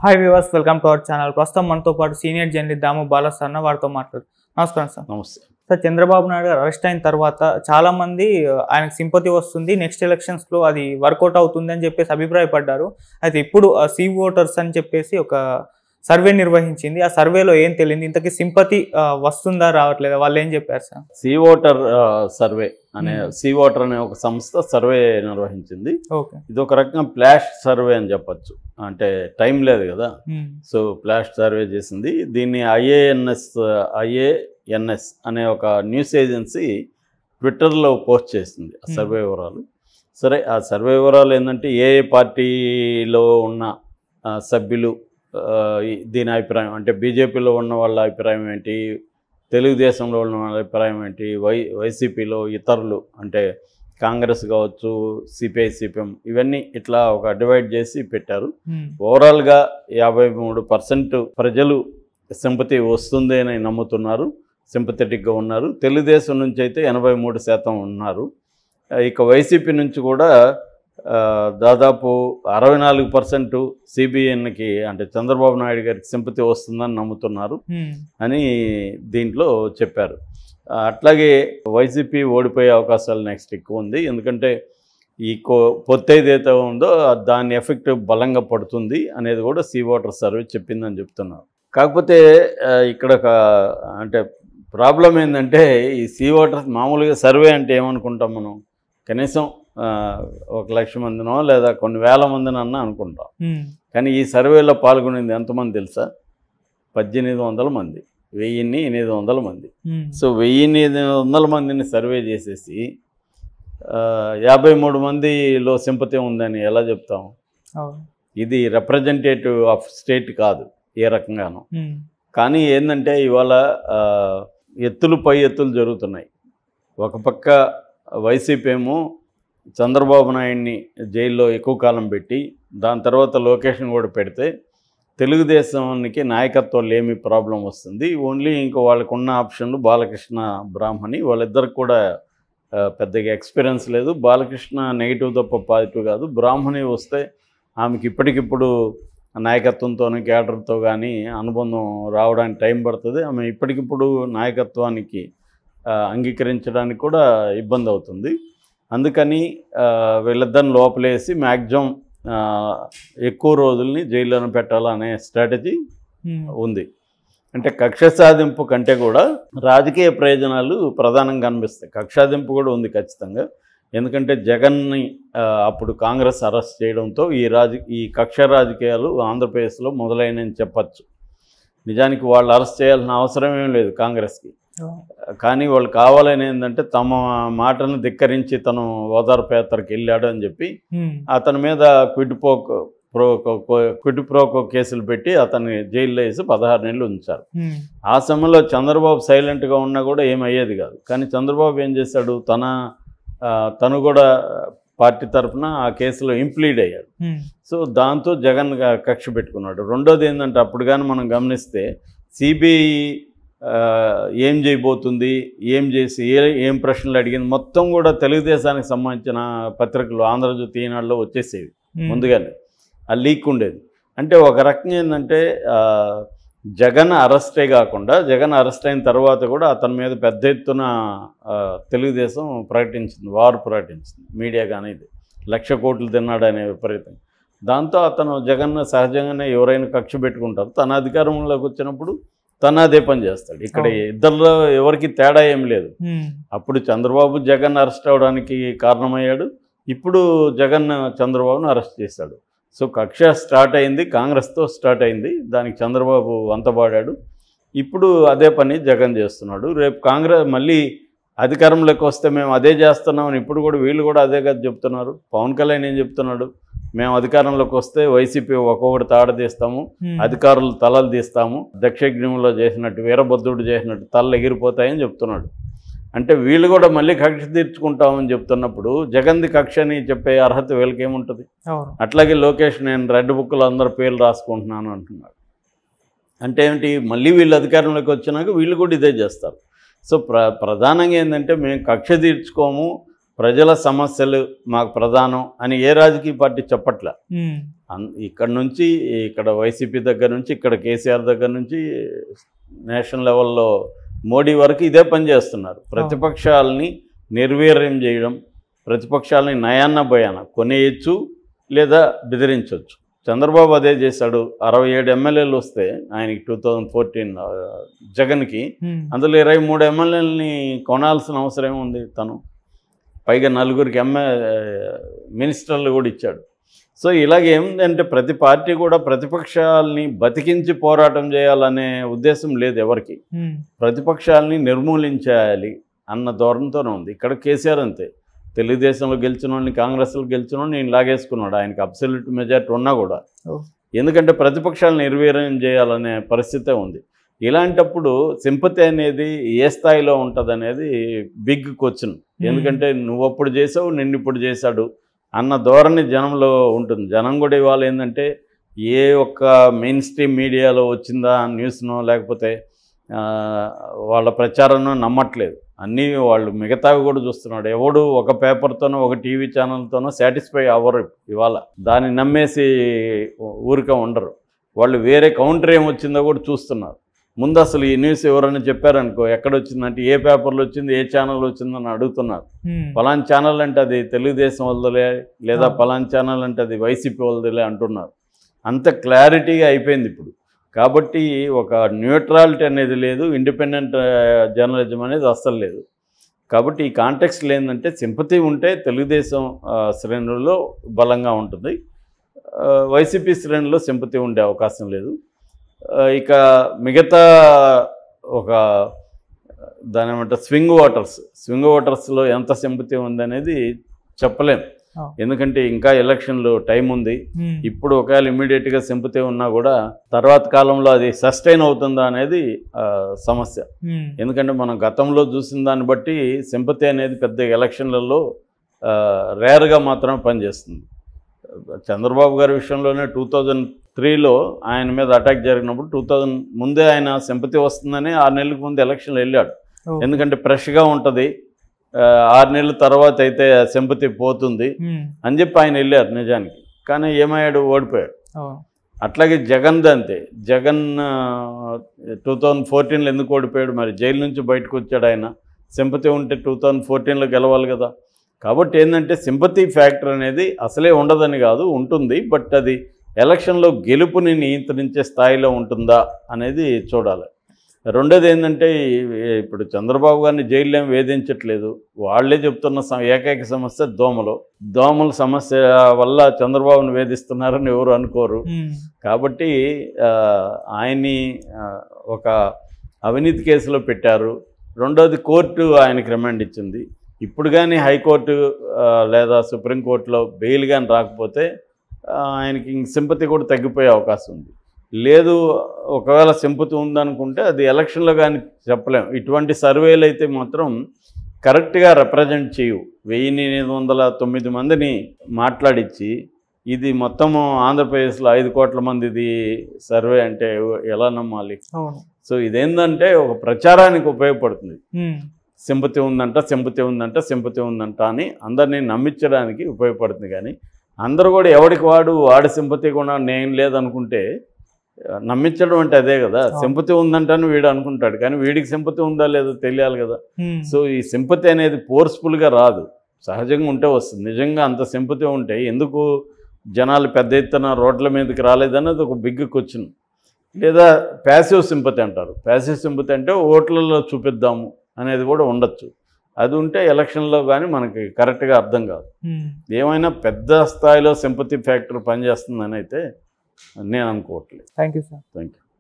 Hi viewers welcome to our channel ప్రస్తుతం మనతో పాటు senior journalist Damu Bala sir వారితో మాట్లాడు నమస్కారం సార్ నమస్తే సార్ చంద్రబాబు నాయుడు గారు అరెస్ట్ అయిన తర్వాత చాలా మంది ఆ, ఆయనకు సింపతి వస్తుంది నెక్స్ట్ ఎలక్షన్స్ లో అది వర్కౌట్ అవుతుంది అని చెప్పేసి అభిప్రాయపడ్డారు అయితే ఇప్పుడు సి ఓటర్స్ అని చెప్పేసి ఒక సర్వే నిర్వహించింది ఆ సర్వేలో ఏం తెలియదు ఇంతకీ సింపతి ఆ, వస్తుందా రావట్లేదా వాళ్ళు ఏం చెప్పారు సార్ సి ఓటర్ ఆ, సర్వే అనే Hmm. సి ఓటర్ అనే ఒక సంస్థ సర్వే నిర్వహించింది ఓకే ఇది ఒక రకంగా ఫ్లాష్ సర్వే అని చెప్పొచ్చు అంటే టైం లేదు కదా సో ఫ్లాష్ సర్వే చేసింది దీన్ని ఐఏఎన్ఎస్ ఐఏఎన్ఎస్ అనే ఒక న్యూస్ ఏజెన్సీ ట్విట్టర్లో పోస్ట్ చేసింది ఆ Hmm. సర్వే వివరాలు సరే ఆ సర్వే వివరాలు ఏంటంటే ఏ ఏ పార్టీలో ఉన్న ఆ, సభ్యులు ఆ, ఈ- దీని అభిప్రాయం అంటే బీజేపీలో ఉన్న వాళ్ళ అభిప్రాయం ఏంటి తెలుగుదేశంలో ఉన్న వాళ్ళ అభిప్రాయం ఏంటి వై వైసీపీలో ఇతరులు అంటే కాంగ్రెస్ కావచ్చు సిపిఐ సిపిఎం ఇవన్నీ ఇట్లా ఒక డివైడ్ చేసి పెట్టారు ఓవరాల్గా యాభై మూడు పర్సెంట్ ప్రజలు సింపతి వస్తుంది అని నమ్ముతున్నారు సింపథెటిక్గా ఉన్నారు తెలుగుదేశం నుంచి అయితే ఎనభై మూడు శాతం ఉన్నారు ఆ, ఇక వైసీపీ నుంచి కూడా ఆ, దాదాపు అరవై నాలుగు పర్సెంట్ సిబిఎన్కి అంటే చంద్రబాబు నాయుడు గారికి సింపతి వస్తుందని నమ్ముతున్నారు అని దీంట్లో చెప్పారు ఆ, అట్లాగే వైసీపీ ఓడిపోయే అవకాశాలు నెక్స్ట్ ఎక్కువ ఉంది ఎందుకంటే ఈ కో పొత్తు ఏదైతే ఉందో దాని ఎఫెక్ట్ బలంగా పడుతుంది అనేది కూడా సీ వాటర్ సర్వే చెప్పిందని చెప్తున్నారు కాకపోతే ఆ, ఇక్కడ ఒక అంటే ప్రాబ్లం ఏంటంటే ఈ సీ వాటర్ మామూలుగా సర్వే అంటే ఏమనుకుంటాం మనం కనీసం ఆ, ఒక లక్ష మందినో లేదా కొన్ని వేల మందినన్నా అనుకుంటాం కానీ ఈ సర్వేలో పాల్గొనేది ఎంతమంది తెలుసా పద్దెనిమిది వందల మంది వెయ్యిన్ని ఎనిమిది వందల మంది సో వెయ్యి ఎనిమిది వందల మందిని సర్వే చేసేసి ఆ, యాభై మూడు మందిలో సింపతి ఉందని ఎలా చెప్తాం ఇది రిప్రజెంటేటివ్ ఆఫ్ స్టేట్ కాదు ఏ రకంగానూ కానీ ఏంటంటే ఇవాళ ఆ, ఎత్తులు పై ఎత్తులు జరుగుతున్నాయి ఒక పక్క వైసీపీ ఏమో చంద్రబాబు నాయుడిని జైల్లో ఎక్కువ కాలం పెట్టి దాని తర్వాత లొకేషన్ కూడా పెడితే తెలుగుదేశానికి నాయకత్వంలో ఏమి ప్రాబ్లం వస్తుంది ఓన్లీ ఇంకో వాళ్ళకు ఉన్న ఆప్షన్లు బాలకృష్ణ బ్రాహ్మణి వాళ్ళిద్దరికి కూడా ఆ, పెద్దగా ఎక్స్పీరియన్స్ లేదు బాలకృష్ణ నెగిటివ్ తప్ప పాజిటివ్ కాదు బ్రాహ్మణి వస్తే ఆమెకి ఇప్పటికిప్పుడు నాయకత్వంతో క్యాడర్తో కానీ అనుబంధం రావడానికి టైం పడుతుంది ఆమె ఇప్పటికిప్పుడు నాయకత్వానికి ఆ, అంగీకరించడానికి కూడా ఇబ్బంది అవుతుంది అందుకని ఆ, వీళ్ళిద్దరిని లోపలేసి మ్యాక్సిమం ఎక్కువ రోజుల్ని జైల్లోనే పెట్టాలనే స్ట్రాటజీ ఉంది అంటే కక్ష సాధింపు కంటే కూడా రాజకీయ ప్రయోజనాలు ప్రధానంగా కనిపిస్తాయి కక్ష సాధింపు కూడా ఉంది ఖచ్చితంగా ఎందుకంటే జగన్ని ఆ, అప్పుడు కాంగ్రెస్ అరెస్ట్ చేయడంతో ఈ రాజ ఈ కక్ష రాజకీయాలు ఆంధ్రప్రదేశ్లో మొదలైనని చెప్పచ్చు నిజానికి వాళ్ళు అరెస్ట్ చేయాల్సిన అవసరం ఏం లేదు కాంగ్రెస్కి కానీ వాళ్ళు కావాలని ఏంటంటే తమ మాటను ధిక్కరించి తను ఓదార్పు యాత్రకు వెళ్ళాడు అని చెప్పి అతని మీద క్విడ్ పోక్ ప్రో క్విడ్ ప్రోకో కేసులు పెట్టి అతన్ని జైల్లో వేసి పదహారు నెలలు ఉంచారు ఆ సమయంలో చంద్రబాబు సైలెంట్గా ఉన్నా కూడా ఏం అయ్యేది కాదు కానీ చంద్రబాబు ఏం చేశాడు తన ఆ, తను కూడా పార్టీ తరఫున ఆ కేసులో ఇంప్లీడ్ అయ్యాడు సో దాంతో జగన్ గా- కక్ష పెట్టుకున్నాడు రెండోది ఏంటంటే అప్పుడు కానీ మనం గమనిస్తే సిబిఐ ఏం చేయబోతుంది ఏం చేసి ఏ ఏం ప్రశ్నలు అడిగింది మొత్తం కూడా తెలుగుదేశానికి సంబంధించిన పత్రికలు ఆంధ్రజ్యోతి ఈనాడులో వచ్చేసేవి ముందుగానే ఆ లీక్ ఉండేది అంటే ఒక రకంగా ఏంటంటే ఆ, జగన్ అరెస్టే కాకుండా జగన్ అరెస్ట్ అయిన తర్వాత కూడా అతని మీద పెద్ద ఎత్తున ఆ, తెలుగుదేశం ప్రకటించింది వారు ప్రకటించింది మీడియా కానీ ఇది లక్ష కోట్లు తిన్నాడనే విపరీతం దాంతో అతను జగన్ సహజంగానే ఎవరైనా కక్ష పెట్టుకుంటారు తన అధికారంలోకి వచ్చినప్పుడు తన అదే పని చేస్తాడు ఇక్కడ అవును. ఇద్దరిలో ఎవరికి తేడా ఏం లేదు అప్పుడు చంద్రబాబు జగన్ అరెస్ట్ అవడానికి కారణమయ్యాడు ఇప్పుడు జగన్ చంద్రబాబును అరెస్ట్ చేశాడు సో కక్ష స్టార్ట్ అయింది కాంగ్రెస్తో స్టార్ట్ అయింది దానికి చంద్రబాబు అంతబాడాడు ఇప్పుడు అదే పని జగన్ చేస్తున్నాడు రేపు కాంగ్రెస్ మళ్ళీ అధికారంలోకి వస్తే మేము అదే చేస్తున్నామని ఇప్పుడు కూడా వీళ్ళు కూడా అదే కదా చెప్తున్నారు పవన్ కళ్యాణ్ ఏం చెప్తున్నాడు మేము అధికారంలోకి వస్తే వైసీపీ ఒక్కొక్కటి తాడదీస్తాము అధికారులు తలలు తీస్తాము దక్షిణంలో చేసినట్టు వీరభద్రుడు చేసినట్టు తలలు ఎగిరిపోతాయని చెప్తున్నాడు అంటే వీళ్ళు కూడా మళ్ళీ కక్ష తీర్చుకుంటామని చెప్తున్నప్పుడు జగన్ది కక్ష అని చెప్పే అర్హత వీళ్ళకి ఏముంటుంది అవును అట్లాగే లోకేష్ నేను రెడ్ బుక్లో అందరు పేర్లు రాసుకుంటున్నాను అంటున్నాడు అంటే ఏమిటి మళ్ళీ వీళ్ళు అధికారంలోకి వచ్చినాక వీళ్ళు కూడా ఇదే చేస్తారు సో ప్ర ప్రధానంగా ఏంటంటే మేము కక్ష తీర్చుకోము ప్రజల సమస్యలు మాకు ప్రధానం అని ఏ రాజకీయ పార్టీ చెప్పట్లే ఉమ్, అన్- ఇక్కడ నుంచి ఇక్కడ వైసీపీ దగ్గర నుంచి ఇక్కడ కేసీఆర్ దగ్గర నుంచి నేషనల్ లెవెల్లో మోడీ వరకు ఇదే పని చేస్తున్నారు ప్రతిపక్షాలని నిర్వీర్యం చేయడం ప్రతిపక్షాలని నయాన్న భయాన కొనేయచ్చు లేదా బెదిరించవచ్చు చంద్రబాబు అదే చేశాడు అరవై ఏడు ఎమ్మెల్యేలు వస్తే ఆయనకి టూ థౌజండ్ ఫోర్టీన్ జగన్కి ఉమ్, అందులో ఇరవై మూడు ఎమ్మెల్యేలని కొనాల్సిన అవసరం ఏముంది తను పైగా నలుగురికి ఎమ్మె మినిస్టర్లు కూడా ఇచ్చాడు సో ఇలాగ ఏమిటంటే ప్రతి పార్టీ కూడా ప్రతిపక్షాలని బతికించి పోరాటం చేయాలనే ఉద్దేశం లేదు ఎవరికి ఉమ్, ప్రతిపక్షాలని నిర్మూలించేయాలి అన్న ధోరణితోనే ఉంది ఇక్కడ కేసీఆర్ అంతే తెలుగుదేశంలో గెలిచిన వాడిని కాంగ్రెస్లో గెలిచిన వాడిని నేను లాగేసుకున్నాడు ఆయనకి అబ్సల్యూట్ మెజార్టీ ఉన్నా కూడా ఓ. ఎందుకంటే ప్రతిపక్షాలను నిర్వీర్యం చేయాలనే పరిస్థితే ఉంది ఇలాంటప్పుడు సింపతి అనేది ఏ స్థాయిలో ఉంటుంది అనేది బిగ్ క్వశ్చన్ ఎందుకంటే నువ్వు అప్పుడు చేసావు నిన్ను ఇప్పుడు చేశాడు అన్న ధోరణి జనంలో ఉంటుంది జనం కూడా ఇవాళ ఏంటంటే ఏ ఒక్క మెయిన్ స్ట్రీమ్ మీడియాలో వచ్చిందా న్యూస్నో లేకపోతే ఆ, వాళ్ళ ప్రచారంలో నమ్మట్లేదు అన్నీ వాళ్ళు మిగతావి కూడా చూస్తున్నాడు ఎవడు ఒక పేపర్తోనో ఒక టీవీ ఛానల్తోనో సాటిస్ఫై అవ్వరు ఇవాళ దాన్ని నమ్మేసి ఊరికే ఉండరు వాళ్ళు వేరే కౌంటర్ ఏమొచ్చిందో కూడా చూస్తున్నారు ముందు అసలు ఈ న్యూస్ ఎవరైనా చెప్పారనుకో ఎక్కడ వచ్చిందంటే ఏ పేపర్లో వచ్చింది ఏ ఛానల్ వచ్చిందని అడుగుతున్నారు ఉమ్, పలాన్ ఛానల్ అంటే అది తెలుగుదేశం వాళ్ళదిలే లేదా ఆ. పలాన్ ఛానల్ అంటే అది వైసీపీ వాళ్ళదిలే అంటున్నారు అంత క్లారిటీగా అయిపోయింది ఇప్పుడు కాబట్టి ఒక న్యూట్రాలిటీ అనేది లేదు ఇండిపెండెంట్ జర్నలిజం అనేది అస్సలు లేదు కాబట్టి ఈ కాంటెక్స్లో ఏంటంటే సింపతి ఉంటే తెలుగుదేశం ఆ, శ్రేణుల్లో బలంగా ఉంటుంది ఆ, వైసీపీ శ్రేణుల్లో సింపతి ఉండే అవకాశం లేదు ఆ, ఇక మిగతా ఒక దాని ఏమంటారు స్వింగ్ వాటర్స్ స్వింగ్ వాటర్స్లో ఎంత సింపతి ఉందనేది చెప్పలేం ఆ. ఎందుకంటే ఇంకా ఎలక్షన్లు టైం ఉంది ఉమ్, ఇప్పుడు ఒకవేళ ఇమ్మీడియట్గా సింపతి ఉన్నా కూడా తర్వాత కాలంలో అది సస్టైన్ అవుతుందా అనేది ఆ, సమస్య ఉమ్, ఎందుకంటే మనం గతంలో చూసిన దాన్ని బట్టి సింపతి అనేది పెద్ద ఎలక్షన్లలో రేర్గా మాత్రమే పనిచేస్తుంది చంద్రబాబు గారి విషయంలోనే టూ థౌజండ్ త్రీలో ఆయన మీద అటాక్ జరిగినప్పుడు టూ థౌజండ్ ముందే ఆయన సింపతి వస్తుందని ఆరు నెలలకు ముందు ఎలక్షన్లు వెళ్ళాడు ఓ, ఎందుకంటే ఫ్రెష్గా ఉంటుంది ఆ, ఆరు నెలల తర్వాత అయితే సింపతి పోతుంది ఉమ్, అని చెప్పి ఆయన వెళ్ళారు నిజానికి కానీ ఏమయ్యాడు ఓడిపోయాడు అవును అట్లాగే జగన్ అంతే జగన్ టూ థౌజండ్ ఫోర్టీన్లో ఎందుకు ఓడిపోయాడు మరి జైలు నుంచి బయటకు వచ్చాడు ఆయన సింపతి ఉంటే టూ థౌజండ్ ఫోర్టీన్లో గెలవాలి కదా కాబట్టి ఏంటంటే సింపతి ఫ్యాక్టర్ అనేది అసలే ఉండదని కాదు ఉంటుంది బట్ అది ఎలక్షన్లో గెలుపుని నియంత్రించే స్థాయిలో ఉంటుందా అనేది చూడాలి రెండోది ఏంటంటే ఈ- ఇప్పుడు చంద్రబాబు గారిని జైల్లో ఏం వేధించట్లేదు వాళ్ళే చెప్తున్న సమ- ఏకైక సమస్య దోమలు దోమల సమస్య వల్ల చంద్రబాబును వేధిస్తున్నారని ఎవరు అనుకోరు ఉమ్, కాబట్టి ఆ, ఆయన్ని ఆ, ఒక అవినీతి కేసులో పెట్టారు రెండోది కోర్టు ఆయనకి రిమాండ్ ఇచ్చింది ఇప్పుడు కానీ హైకోర్టు ఆ, లేదా సుప్రీంకోర్టులో బెయిల్ కానీ రాకపోతే ఆ, ఆయనకి ఇంక సింపతి కూడా తగ్గిపోయే అవకాశం ఉంది లేదు ఒకవేళ సింపతి ఉందనుకుంటే అది ఎలక్షన్లో కానీ చెప్పలేం ఇటువంటి సర్వేలు అయితే మాత్రం కరెక్ట్గా రిప్రజెంట్ చేయవు వెయ్యి ఎనిమిది వందల తొమ్మిది మందిని మాట్లాడించి ఇది మొత్తము ఆంధ్రప్రదేశ్లో ఐదు కోట్ల మందిది సర్వే అంటే ఎలా నమ్మాలి అవును సో ఇదేంటంటే ఒక ప్రచారానికి ఉపయోగపడుతుంది ఉమ్, సింపతి ఉందంట సింపతి ఉందంట సింపతి ఉందంట అని అందరినీ నమ్మించడానికి ఉపయోగపడుతుంది కానీ అందరూ కూడా ఎవడికి వాడు వాడి సింపతి కూడా నేను లేదనుకుంటే ఆ, నమ్మించడం అంటే అదే కదా సింపతి ఉందంటని వీడు అనుకుంటాడు కానీ వీడికి సింపతి ఉందా లేదో తెలియాలి కదా ఉమ్, సో ఈ సింపతి అనేది ఫోర్స్ఫుల్గా రాదు సహజంగా ఉంటే వస్తుంది నిజంగా అంత సింపతి ఉంటే ఎందుకు జనాలు పెద్ద ఎత్తున రోడ్ల మీదకి రాలేదన్నది ఒక బిగ్ క్వశ్చన్ లేదా ప్యాసివ్ సింపతి అంటారు ప్యాసివ్ సింపతి అంటే ఓట్లలో చూపిద్దాము అనేది కూడా ఉండొచ్చు అది ఉంటే ఎలక్షన్లో కానీ మనకి కరెక్ట్గా అర్థం కాదు ఉమ్. ఏమైనా పెద్ద స్థాయిలో సింపతి ఫ్యాక్టర్ పనిచేస్తుందని అయితే నేను అనుకోవట్లేదు thank you sir thank you